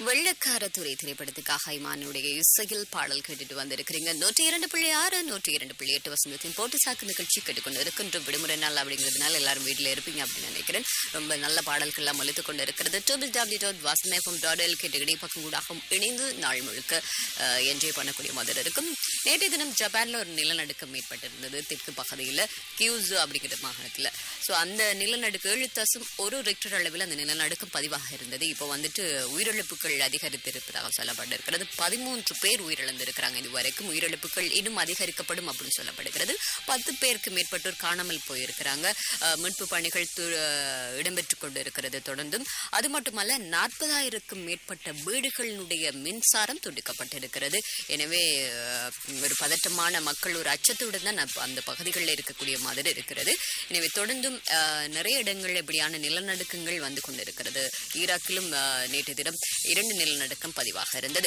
வெள்ளக்கார துறை திரைப்படத்துக்காக ஐமானுடைய இசையில் பாடல் கேட்டுட்டு வந்திருக்கிறீங்க நூற்றி இரண்டு புள்ளி ஆறு நூற்றி இரண்டு புள்ளி எட்டு வசந்தத்தின் போட்டு சாக்கு நிகழ்ச்சி கேட்டுக்கொண்டு இருக்கின்ற விடுமுறை நாள் அப்படிங்கிறதுனால எல்லாரும் வீட்டில் இருப்பீங்க அப்படின்னு நினைக்கிறேன் ரொம்ப நல்ல பாடல்கள்லாம் ஒழித்து கொண்டு இருக்கிறது டபிள் டபிள்யூ டாட் வாசமேஃபம் டாட் எல் கேட்டு இடைப்பக்கம் கூடாக இணைந்து நாள் முழுக்க என்ஜாய் பண்ணக்கூடிய மாதிரி இருக்கும் நேற்றைய தினம் ஜப்பான்ல ஒரு நிலநடுக்கம் ஏற்பட்டிருந்தது தெற்கு பகுதியில் கியூசு அப்படிங்கிற மாகாணத்தில் ஸோ அந்த நிலநடுக்கம் ஏழு தசம் ஒரு ரெக்டர் அளவில் அந்த நிலநடுக்கம் பதிவாக இருந்தது இப்போ வந்துட்டு உயிரிழப்புகள் அதிகரித்திருப்பதாக சொல்லப்பட்டிருக்கிறது பதிமூன்று பேர் உயிரிழந்திருக்கிறாங்க இதுவரைக்கும் உயிரிழப்புகள் இன்னும் அதிகரிக்கப்படும் அப்படின்னு சொல்லப்படுகிறது பத்து பேருக்கு மேற்பட்டோர் காணாமல் போயிருக்கிறாங்க அஹ், மீட்பு பணிகள் து- அஹ், இடம்பெற்றுக் கொண்டு இருக்கிறது தொடர்ந்தும் அது மட்டுமல்ல நாற்பதாயிரக்கும் மேற்பட்ட வீடுகளினுடைய மின்சாரம் துண்டிக்கப்பட்டிருக்கிறது எனவே அஹ், ஒரு பதட்டமான மக்கள் ஒரு அச்சத்துடன் தான் அப்ப அந்த பகுதிகளில் இருக்கக்கூடிய மாதிரி இருக்கிறது எனவே தொடர்ந்தும் அஹ், நிறைய இடங்களில் இப்படியான நிலநடுக்கங்கள் வந்து கொண்டிருக்கிறது ஈராக்கிலும் அஹ், நேற்று தினம் இரண்டு நிலநடுக்கம் பதிவாக இருந்தது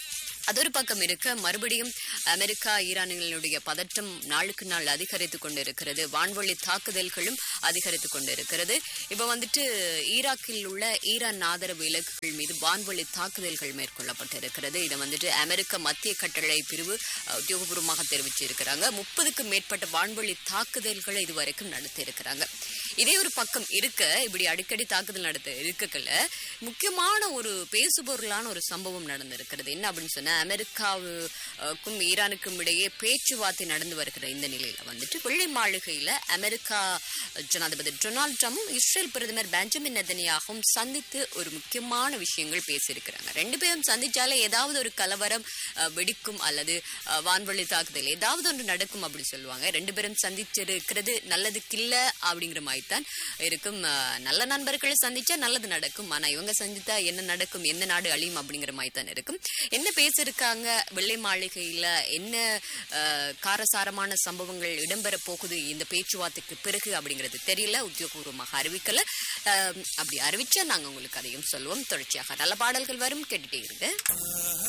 அது ஒரு பக்கம் இருக்க மறுபடியும் அமெரிக்கா ஈரானிகளுடைய பதட்டம் நாளுக்கு நாள் அதிகரித்து கொண்டிருக்கிறது வான்வழி தாக்குதல்களும் அதிகரித்து கொண்டிருக்கிறது இப்போ வந்துட்டு ஈராக்கில் உள்ள ஈரான் ஆதரவு இலக்குகள் மீது வான்வழி தாக்குதல்கள் மேற்கொள்ளப்பட்டிருக்கிறது இதை வந்துட்டு அமெரிக்க மத்திய கட்டளை பிரிவு அஹ், உத்தியோகபூர்வமாக தெரிவிச்சிருக்கிறாங்க முப்பதுக்கும் மேற்பட்ட வான்வழி தாக்குதல்களை இதுவரைக்கும் நடத்தி இருக்கிறாங்க இதே ஒரு பக்கம் இருக்க இப்படி அடிக்கடி தாக்குதல் நடத்த இருக்கல முக்கியமான ஒரு பேசுபொருளான ஒரு சம்பவம் நடந்திருக்கிறது என்ன அப்படின்னு சொன்னா அமெரிக்காவுக்கும் ஈரானுக்கும் இடையே பேச்சுவார்த்தை நடந்து வருகிற இந்த நிலையில வந்துட்டு வெள்ளை மாளிகையில அமெரிக்கா ஜனாதிபதி டொனால்ட் ட்ரம்ப் இஸ்ரேல் பிரதமர் பெஞ்சமின் நெதனியாகவும் சந்தித்து ஒரு முக்கியமான விஷயங்கள் பேசியிருக்கிறாங்க ரெண்டு பேரும் சந்திச்சாலே ஏதாவது ஒரு கலவரம் அஹ், வெடிக்கும் அல்லது அஹ், வான்வழி தாக்குதல் ஏதாவது ஒன்று நடக்கும் அப்படின்னு சொல்லுவாங்க ரெண்டு பேரும் சந்திச்சிருக்கிறது நல்லதுக்கு இல்ல அப்படிங்கிற மாதிரி தான் இருக்கும் அஹ், நல்ல நண்பர்களை சந்திச்சா நல்லது நடக்கும் ஆனா இவங்க சந்தித்தா என்ன நடக்கும் எந்த நாடு அழியும் அப்படிங்கிற மாதிரி தான் இருக்கும் என்ன பேசியிருக்காங்க வெள்ளை மாளிகையில என்ன அஹ், காரசாரமான சம்பவங்கள் இடம்பெற போகுது இந்த பேச்சுவார்த்தைக்கு பிறகு அப்படிங்கிறது தெரியல உத்தியோகபூர்வமாக அறிவிக்கல அஹ், அப்படி அறிவிச்சா நாங்க உங்களுக்கு அதையும் சொல்லுவோம் தொடர்ச்சியாக நல்ல பாடல்கள் வரும் கேட்டுட்டே இருங்க